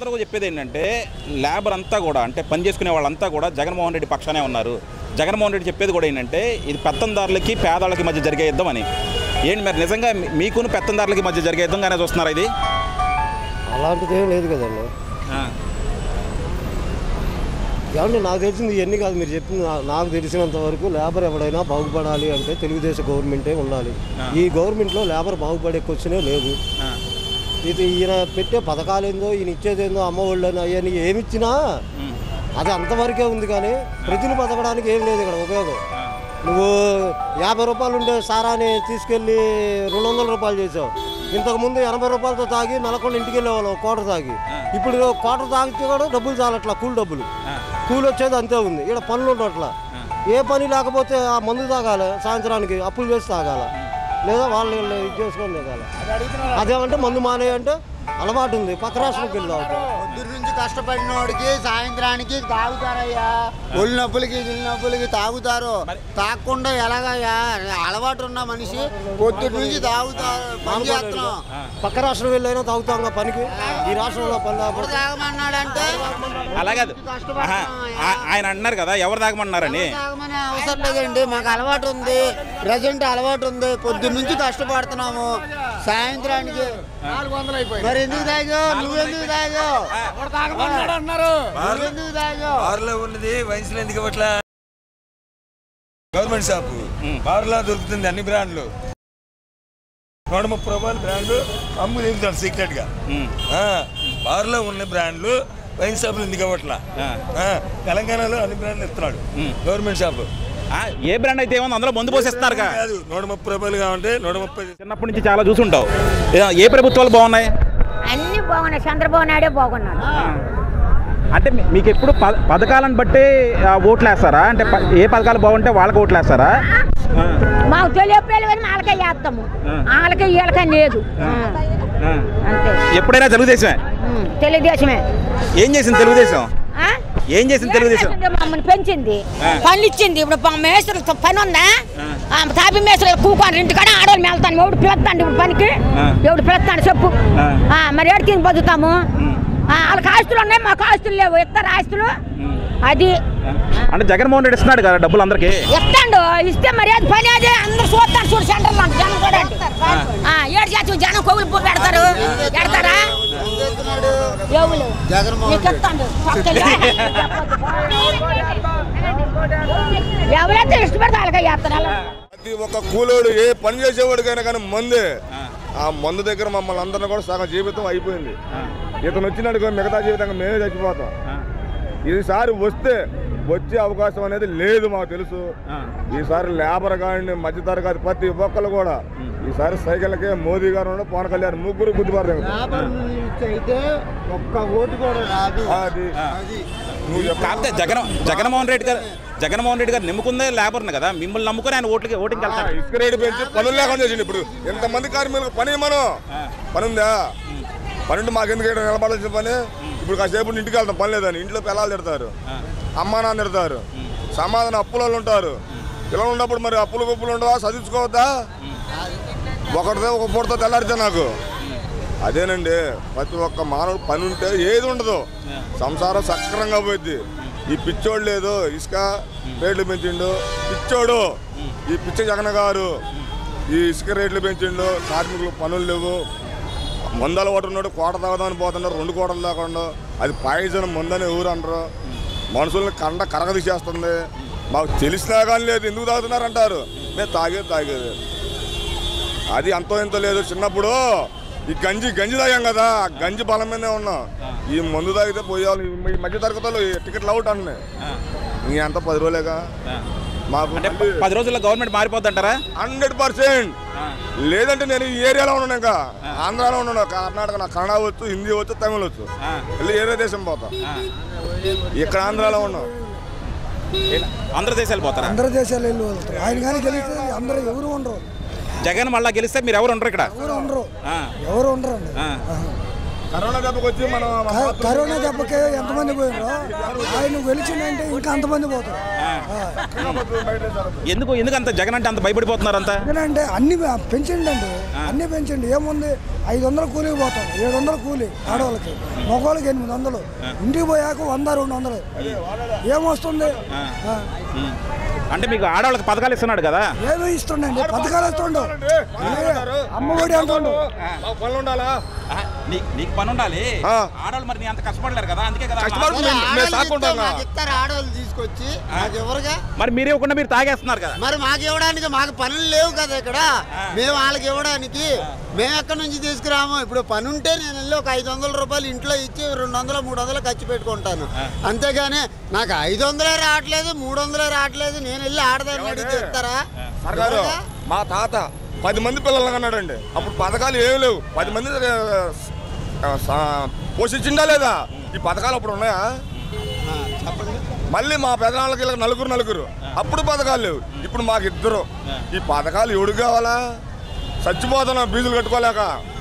అందరూ చెప్పేది ఏంటంటే లేబర్ అంతా కూడా అంటే పని చేసుకునే వాళ్ళంతా కూడా జగన్మోహన్ రెడ్డి పక్షానే ఉన్నారు జగన్మోహన్ రెడ్డి చెప్పేది కూడా ఏంటంటే ఇది పెత్తందారులకి పేదవాళ్ళకి మధ్య జరిగే యుద్ధం అని ఏంటి మరి నిజంగా మీ- మీకును పెత్తందారులకి మధ్య జరిగే యుద్ధంగానే చూస్తున్నారా ఇది అలాంటిది ఏం లేదు కదండి ఏమంటే నాకు తెలిసింది ఇవన్నీ కాదు మీరు చెప్పింది నా- నాకు తెలిసినంత వరకు లేబర్ ఎవడైనా బాగుపడాలి అంటే తెలుగుదేశం గవర్నమెంటే ఉండాలి ఈ గవర్నమెంట్లో లేబర్ బాగుపడే క్వశ్చనే లేదు ఇది ఈయన పెట్టే పథకాలు ఏందో ఈయన ఇచ్చేదేందో అమ్మ ఒళ్ళు అని అవన్నీ ఏమిచ్చినా అది అంతవరకే ఉంది కానీ ప్రజలు బతకడానికి ఏం లేదు ఇక్కడ ఉపయోగం నువ్వు యాభై రూపాయలు ఉండే సారాన్ని తీసుకెళ్ళి రెండు వందల రూపాయలు చేసావు ఇంతకుముందు ఎనభై రూపాయలతో తాగి నెలకొండ ఇంటికి వెళ్ళేవాళ్ళం కోటర్ తాగి ఇప్పుడు కోటర్ తాగితే కూడా డబ్బులు చాలట్లా కూలి డబ్బులు కూలి వచ్చేది అంతే ఉంది ఇక్కడ పనులు ఉండట్లా ఏ పని లేకపోతే ఆ మందు తాగాలి సాయంత్రానికి అప్పులు చేసి తాగాల లేదా వాళ్ళు వీళ్ళు ఇది చేసుకొని తాగాలి అదేమంటే మందు మానే అంటే అలవాటు ఉంది పక్క రాష్ట్రంకి వెళ్ళి తాగుతాం పొద్దున్న నుంచి కష్టపడిన వాడికి సాయంత్రానికి తాగుతారయ్యా ఒళ్ళు నొప్పులకి గిల్లి నొప్పులకి తాగుతారు తాగకుండా ఎలాగయ్యా అలవాటు ఉన్న మనిషి పొద్దున్న నుంచి తాగుతారు పని చేస్తున్నాం పక్క రాష్ట్రం వెళ్ళైనా తాగుతాం కదా పనికి ఈ రాష్ట్రంలో పని ఇప్పుడు లేకపోతే తాగమన్నాడంటే అలాగే ఆహా, ఆ- ఆయన అంటున్నారు కదా ఎవరు తాగమన్నారని తాగమనే అవసరం లేదండి మాకు అలవాటు ఉంది ప్రజెంట్ అలవాటు ఉంది పొద్దున్న నుంచి కష్టపడుతున్నాము సాయంత్రానికి మరి ఎందుకు తాగావు నువ్వెందుకు తాగావు నువ్వెందుకు తాగావు బార్లో ఉన్నది వయసులో ఎందుకు ఇవ్వట్లా గవర్నమెంట్ షాప్ బార్లో దొరుకుతుంది అన్ని బ్రాండ్లు నూట ముప్పై రూపాయల బ్రాండ్లు అమ్ము తింటాడు సీక్రెట్ గా ఉమ్. ఆ, బార్లో ఉన్న బ్రాండ్లు వైన్ షాపులు ఎందుకు ఇవ్వట్లా ఆ. ఆ, తెలంగాణలో అన్ని బ్రాండ్లు ఇస్తున్నాడు ఉమ్. గవర్నమెంట్ షాప్ ఆ, ఏ బ్రాండ్ అయితే ఏముంది అందులో మందు పోసేస్తున్నారుగా కాదు నూట ముప్పై రూపాయలు కావంటే నూట ముప్పై చిన్నప్పటి నుంచి చాలా చూసుంటావు ఏ- ఏ ప్రభుత్వాలు బాగున్నాయి అన్ని బాగున్నాయి చంద్రబాబు నాయుడే బాగున్నాడు అంటే మీ- మీకు ఎప్పుడు ప- పథకాలను బట్టి ఆ, ఓట్లు వేస్తారా అంటే ప- ఏ పథకాలు బాగుంటే వాళ్ళకి ఓట్లు వేస్తారా ఆ, మాకు తెలియపోయే కానీ వాళ్ళకే చేస్తాము ఆ. వాళ్ళకే వీళ్ళకే లేదు ఆ, ఆ. అంతే ఎప్పుడైనా తెలుగుదేశమే ఉమ్, తెలుగుదేశమే ఏం చేసింది తెలుగుదేశం ఆ? ఏం చేసింది తెలుగుదేశం చేసింది మమ్మల్ని పెంచింది ఆ. పనులు ఇచ్చింది ఇప్పుడు మా మేస్త్రులతో పని ఉందా ఆ, తాపి మేస్త్రులు కూకొని ఇంటికాడ ఆడవాళ్ళు వెళ్తాను ఎవడు పిలుస్తాండి ఇప్పుడు పనికి ఆ. ఎవడు పిలుస్తాను చెప్పు ఆ. ఆ, మరి ఎడికి బతుకుతాము ఆ, వాళ్ళకి ఆస్తులు ఉన్నాయి మాకు ఆస్తులు లేవు ఇస్తారు ఆస్తులు అది అంటే జగన్మోహన్ రెడ్డి ఇస్తున్నాడు కదా డబ్బులు అందరికి ఇస్తాడు ఇస్తే మరి అది పని అది అందరు చూస్తారు చూడు సెంటర్లో అంట జనం చూడండి ఆ, ఏడు చేతి జనం కొవ్వులు పువ్వు పెడతారు పెడతారా ఎవరు జగన్మోహన్ నీకు ఇస్తాడు పక్కకి. ఎవరైతే ఇష్టపడితే వాళ్ళకే చేస్తారు అలా ప్రతి ఒక్క కూలోడు ఏ పని చేసేవాడికైనా కానీ మందే ఆ మందు దగ్గర మమ్మల్ని అందరిని కూడా సగం జీవితం అయిపోయింది ఇతను వచ్చినాడు మిగతా జీవితంగా మేమే చచ్చిపోతాం ఈసారి వస్తే వచ్చే అవకాశం అనేది లేదు మాకు తెలుసు ఈసారి లేబర్ కానీ మధ్యతరగతి ప్రతి ఒక్కరు కూడా ఈసారి సైకిల్కే మోదీ గారు ఉన్నాడు, పవన్ కళ్యాణ్ ముగ్గురు గుర్తుపడతాం లేబర్ నుంచి అయితే ఒక్క ఓటు కూడా రాదు అది అది నువ్వు చెప్ప- కాకపోతే జగన్ జగన్మోహన్ రెడ్డి గారు జగన్మోహన్ రెడ్డి గారు నమ్ముకుందే లేబర్ని కదా మిమ్మల్ని నమ్ముకుని ఆయన ఓట్లకి ఓటింగ్ ఆ, వెళ్తారు ఇసుక రేటు పెంచి పనులు లేకుండా చేసిండు ఇప్పుడు ఎంతమంది కార్మికులకు పని మనం పని ఉందా పని ఉంటే మాకెందుకు ఇక్కడ నిలబడాల్సిన పని ఇప్పుడు కాసేపు ఇంటికి వెళ్తాం పని లేదని ఇంట్లో పిల్లలు తిడతారు అమ్మా నాన్న తిడతారు సమాధానం అప్పులలో ఉంటారు పిల్లలు ఉన్నప్పుడు మరి అప్పులు గుప్పులు ఉండవా చదివించుకోవద్దా ఒకటితో ఒక పూటతో తెల్లారితే నాకు అదేనండి ప్రతి ఒక్క మానవుడు పని ఉంటే ఏది ఉండదు సంసారం సక్రంగా పోయింది ఈ పిచ్చోడు లేదు ఇసుక రేట్లు పెంచిండు పిచ్చోడు ఈ పిచ్చ జగన్ గారు ఈ ఇసుక రేట్లు పెంచిండు కార్మికులు పనులు లేవు మందల ఒకటి ఉన్నాడు కోట తాగదామని పోతున్నారు రెండు కోటలు తాకుండా అది పాయిజన్ మందని ఊరు అంటారు మనుషుల్ని కండ కరగ తీసేస్తుంది మాకు తెలిసినా కానీ లేదు ఎందుకు తాగుతున్నారు అంటారు మేము తాగేది తాగేది అది అంతో ఎంతో లేదు చిన్నప్పుడు ఈ గంజి గంజి తాగాం కదా ఆ గంజి బలం మీదే ఉన్నాం ఈ మందు తాగితే పోయేవాళ్ళు ఈ మధ్య తరగతిలో టికెట్లు అవుట్ అన్నాయి ఇంక ఎంత పది రోజులేగా మాకు అంటే ప- పది రోజుల్లో గవర్నమెంట్ మారిపోద్ది అంటారా హండ్రెడ్ పర్సెంట్ లేదంటే నేను ఈ ఏరియాలో ఉన్నాను ఇంకా ఆంధ్రాలో ఉన్నాను కర్ణాటక నాకు కన్నడ వచ్చు హిందీ వచ్చు తమిళ వచ్చు వెళ్ళి ఏరే దేశం పోతాం ఇక్కడ ఆంధ్రాలో ఉన్నాం ఆంధ్ర దేశాలు పోతారా అందరు దేశాలు వెళ్ళి వెళ్తారు ఆయన కానీ గెలిస్తే అందరూ ఎవరు ఉండరు జగన్ మళ్ళా గెలిస్తే మీరు ఎవరు ఉండరు ఇక్కడ ఎవరు ఉండరు ఆ, ఎవరు ఉండరండి ఆ. కరోనా దెబ్బకి వచ్చి మనం క- కరోనా దెబ్బకి ఎంతమంది పోయారో ఆయన గెలిచిందంటే ఇంకా అంతమంది పోతారు ఆ. ఎందుకు ఎందుకు అంత జగన్ అంటే అంత భయపడిపోతున్నారు అంతా ఎందుకంటే అన్ని పెంచండి అండి అన్ని పెంచండి ఏముంది ఐదు వందలు కూలికి పోతాం ఏడు వందలు కూలి ఆడవాళ్ళకి మగవాళ్ళకి ఎనిమిది వందలు ఇంటికి పోయాక వంద రెండు వందలు ఏమొస్తుంది ఆ. ఉమ్. అంటే మీకు ఆడవాళ్ళకి పథకాలు ఇస్తున్నాడు కదా ఏమీ ఇస్తుండండి పథకాలు ఇస్తుండు అమ్మఒడి అంటుండు పనులు ఉండాలా ఆ, నీ- నీకు పని ఉండాలి ఆ. ఆడవాళ్ళు మరి నీ అంత కష్టపడలేరు కదా అందుకే కదా కష్టపడు- మరి మేము- మేము ఆడవాళ్ళకి సాకుంటాం ఇస్తే మాకు ఇస్తారు ఆడవాళ్ళు తీసుకొచ్చి మాకు ఎవరుగా మరి మీరు ఇవ్వకుండా మీరు తాగేస్తున్నారు కదా మరి మాకు ఇవ్వడానికి మాకు పనులు లేవు కదా ఇక్కడ మేము వాళ్ళకి ఇవ్వడానికి మేము ఎక్కడి నుంచి తీసుకురాము ఇప్పుడు పని ఉంటే నేను వెళ్ళి ఒక ఐదు వందల రూపాయలు ఇంట్లో ఇచ్చి రెండు వందలు మూడు వందలు ఖర్చు పెట్టుకుంటాను అంతేగాని నాకు ఐదు వందలే రావట్లేదు మూడు వందలే రావట్లేదు నేను వెళ్ళి ఆడదాన్ని అడిగితే ఇస్తారా సర్కారు ఎవరుగా? మా తాత పది మంది పిల్లలు అన్నాడండి అప్పుడు పథకాలు ఏమి లేవు పది మంది ఆ, సా- పోషించిందా లేదా ఈ పథకాలు అప్పుడు ఉన్నాయా ఆ, చెప్పండి మళ్ళీ మా పెదనాళ్ళకి ఇలా నలుగురు నలుగురు అప్పుడు పథకాలు లేవు ఇప్పుడు మాకు ఇద్దరు ఈ పథకాలు ఎవడు కావాలా చచ్చిపోతున్నా ఫీజులు కట్టుకోలేక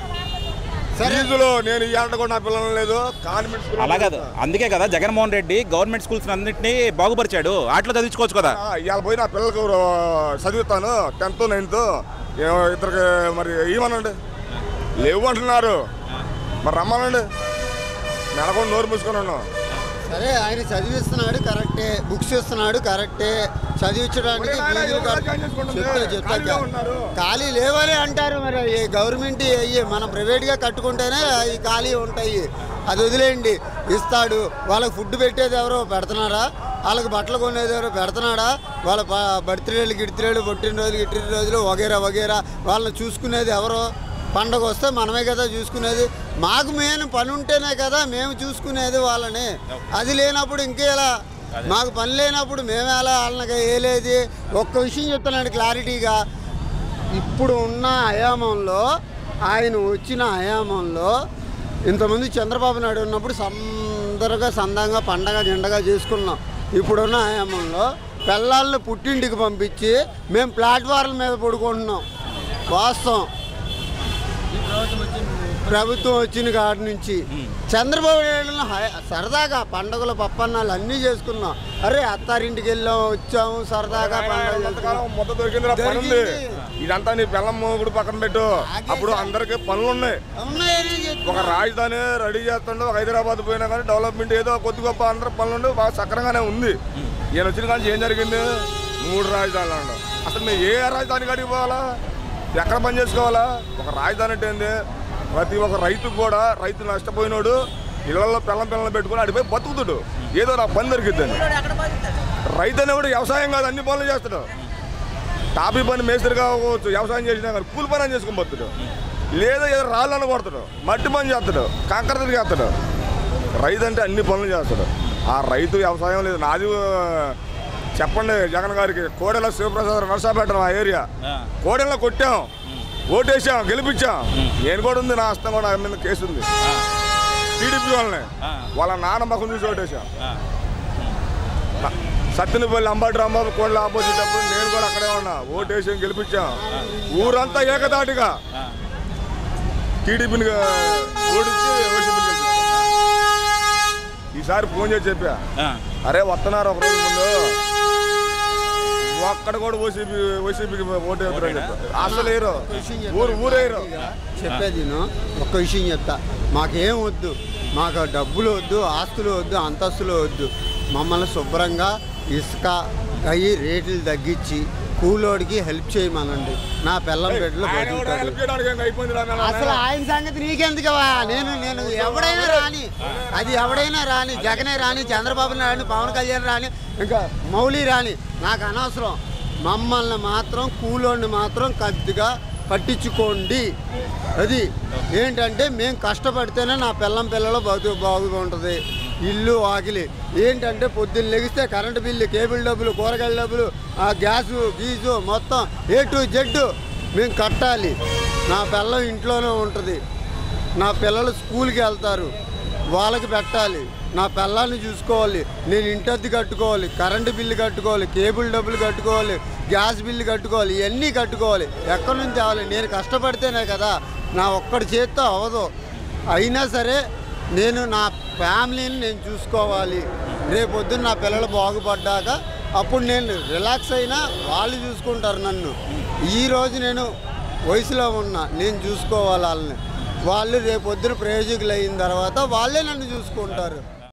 ఫీజులు నేను ఇవాళ కూడా నా పిల్లలు లేదు కాన్వెంట్ స్కూల్ అలా కాదు అందుకే కదా జగన్మోహన్ రెడ్డి గవర్నమెంట్ స్కూల్స్ అన్నింటినీ బాగుపరిచాడు వాటిలో చదివించుకోవచ్చు కదా ఆ, ఇవాళ పోయి నా పిల్లలకు చదువుతాను టెన్త్ నైన్త్ ఇద్దరికి మరి ఏమనండి లేవు అంటున్నారు మరి రమ్మనండి నెలకొని నోరు మూసుకొని ఉన్నాం సరే ఆయన చదివిస్తున్నాడు కరెక్టే బుక్స్ ఇస్తున్నాడు కరెక్టే చదివించడానికి ఫీజులు కరెక్ట్. చెప్తా చెప్తా ఖాళీ లేవని అంటారు మరి ఈ గవర్నమెంట్ అయ్యి మనం ప్రైవేట్గా కట్టుకుంటేనే ఈ ఖాళీ ఉంటాయి అది వదిలేయండి ఇస్తాడు వాళ్ళకి ఫుడ్ పెట్టేది ఎవరో పెడుతున్నారా వాళ్ళకి బట్టలు కొనేది ఎవరో పెడుతున్నాడా వాళ్ళ ప- బర్త్డేలు గిడిత్రేలు పుట్టినరోజులు గిట్టిన రోజులు వగేరా వగేరా వాళ్ళని చూసుకునేది ఎవరో పండగ వస్తే మనమే కదా చూసుకునేది మాకు మెయిన్ పని ఉంటేనే కదా మేము చూసుకునేది వాళ్ళని అది లేనప్పుడు ఇంకేలా మాకు పని లేనప్పుడు మేము ఎలా వాళ్ళకి వేయలేది ఒక్క విషయం చెప్తున్నాను క్లారిటీగా ఇప్పుడు ఉన్న హయామంలో ఆయన వచ్చిన హయామంలో ఇంతమంది చంద్రబాబు నాయుడు ఉన్నప్పుడు సందరగా సందంగా పండగ నిండగా చేసుకున్నాం ఇప్పుడున్న హయామంలో పిల్లల్ని పుట్టింటికి పంపించి మేము ప్లాట్ఫారం మీద పడుకుంటున్నాం వాస్తవం ప్రభుత్వం వచ్చిన కాడి నుంచి చంద్రబాబు నాయుడు హై- సరదాగా పండుగల పప్పన్నాలు అన్నీ చేసుకున్నాం అరే అత్తారింటికి వెళ్ళాం వచ్చాము సరదాగా పండుగ చేసుకున్నాం. ఎంతకాలం ముద్ద దొరికింది పని ఉంది దొరికింది. ఇదంతా నీ పిల్లం కూడా పక్కన పెట్టు అప్పుడు అందరికి పనులు ఉన్నాయి ఉన్నాయని చెప్తున్నా. ఒక రాజధాని రెడీ చేస్తుండే ఒక హైదరాబాద్ పోయినా కానీ డెవలప్మెంట్ ఏదో కొద్ది గొప్ప అందరి పనులు ఉండి బాగా సక్రంగానే ఉంది ఈయన వచ్చిన కానీ ఏం జరిగింది మూడు రాజధానులు అన్నాడు అసలు మేము ఏ రాజధాని కాడికి పోవాలా ఎక్కడ పని చేసుకోవాలా ఒక రాజధాని అంటే ఏంది ప్రతి ఒక్క రైతుకు కూడా రైతు నష్టపోయినోడు ఇళ్లలో పిల్లం పిల్లలు పెట్టుకుని అడిపోయి బతుకుతాడు ఏదో నా పని దొరికిద్దని రైతు అనేవాడు వ్యవసాయం కాదు అన్ని పనులు చేస్తాడు టాపీ పని మేస్త్రి కావచ్చు వ్యవసాయం చేసినా కానీ కూలి పని అని చేసుకుని బతుడు లేదా ఏదో రాళ్ళని కొడతాడు మట్టి పని చేస్తాడు కంకర తిరిగి చేస్తాడు రైతు అంటే అన్ని పనులు చేస్తాడు ఆ రైతు వ్యవసాయం లేదు నాది ఆ, చెప్పండి జగన్ గారికి కోడెల శివప్రసాద్ నర్సాపేట ఆ ఏరియా కోడెల్లో కొట్టాం ఓటేసాం గెలిపించాం నేను కూడా ఉంది నా హస్తం కూడా ఆయన మీద కేసు ఉంది టీడీపీ వాళ్ళని వాళ్ళ నాన్న ముఖం చూసి ఓటేసాం సత్యనపల్లి అంబటి రాంబాబు కోళ్ళ ఆపోజిట్ అప్పుడు నేను కూడా అక్కడే ఉన్నా ఓటేసి గెలిపించాం ఊరంతా ఏకదాటిగా టీడీపీని ఓడించి వైసీపీని గెలిపించాం. ఈసారి ఫోన్ చేసి చెప్పా ఆ. అరే వస్తున్నారు ఒక రోజు ముందు ఒక్కడ కూడా వైసీపీ వైసీపీకి ఓటు వేస్తారని చెప్పారు అసలు వేయరు ఊరు ఊరేరు చెప్పేది నేను ఒక్క విషయం చెప్తా మాకేం వద్దు మాకు డబ్బులు వద్దు ఆస్తులు వద్దు అంతస్తులు వద్దు మమ్మల్ని శుభ్రంగా ఇసుక అయ్యి రేట్లు తగ్గించి కూలోడికి హెల్ప్ చేయమనండి నా పిల్లం బిడ్డలు ఆయన కూడా బతుకుతారు హెల్ప్ చేయడానికి ఏం అయిపోయింది రా నాన్న? అసలు ఆయన సంగతి నీకెందుకవా నేను నేను ఎవడైనా రాని అది ఎవడైనా రాని జగనే రాని చంద్రబాబు రాని పవన్ కళ్యాణ్ రాని ఇంకా మౌలి రాని నాకు అనవసరం మమ్మల్ని మాత్రం కూలోడిని మాత్రం కొద్దిగా పట్టించుకోండి అది ఏంటంటే మేము కష్టపడితేనే నా పిల్లం పిల్లలు బతు బాగుంటుంది ఇల్లు వాకిలి ఏంటంటే పొద్దున్న లెగిస్తే కరెంటు బిల్లు కేబుల్ డబ్బులు కూరగాయల డబ్బులు ఆ గ్యాసు గీజు మొత్తం ఏ టు జెడ్ మేము కట్టాలి నా పిల్లం ఇంట్లోనే ఉంటుంది నా పిల్లలు స్కూల్కి వెళ్తారు వాళ్ళకి పెట్టాలి నా పిల్లల్ని చూసుకోవాలి నేను ఇంటద్ది కట్టుకోవాలి కరెంటు బిల్లు కట్టుకోవాలి కేబుల్ డబ్బులు కట్టుకోవాలి గ్యాస్ బిల్లు కట్టుకోవాలి ఇవన్నీ కట్టుకోవాలి ఎక్కడి నుంచి తేవాలి నేను కష్టపడితేనే కదా నా ఒక్కడి చేత్తో అవ్వదు అయినా సరే నేను నా ఫ్యామిలీని నేను చూసుకోవాలి రేపొద్దున నా పిల్లలు బాగుపడ్డాక అప్పుడు నేను రిలాక్స్ అయినా వాళ్ళు చూసుకుంటారు నన్ను ఈరోజు నేను వయసులో ఉన్నా నేను చూసుకోవాలి వాళ్ళని వాళ్ళు రేపొద్దున ప్రయోజకులు అయిన తర్వాత వాళ్ళే నన్ను చూసుకుంటారు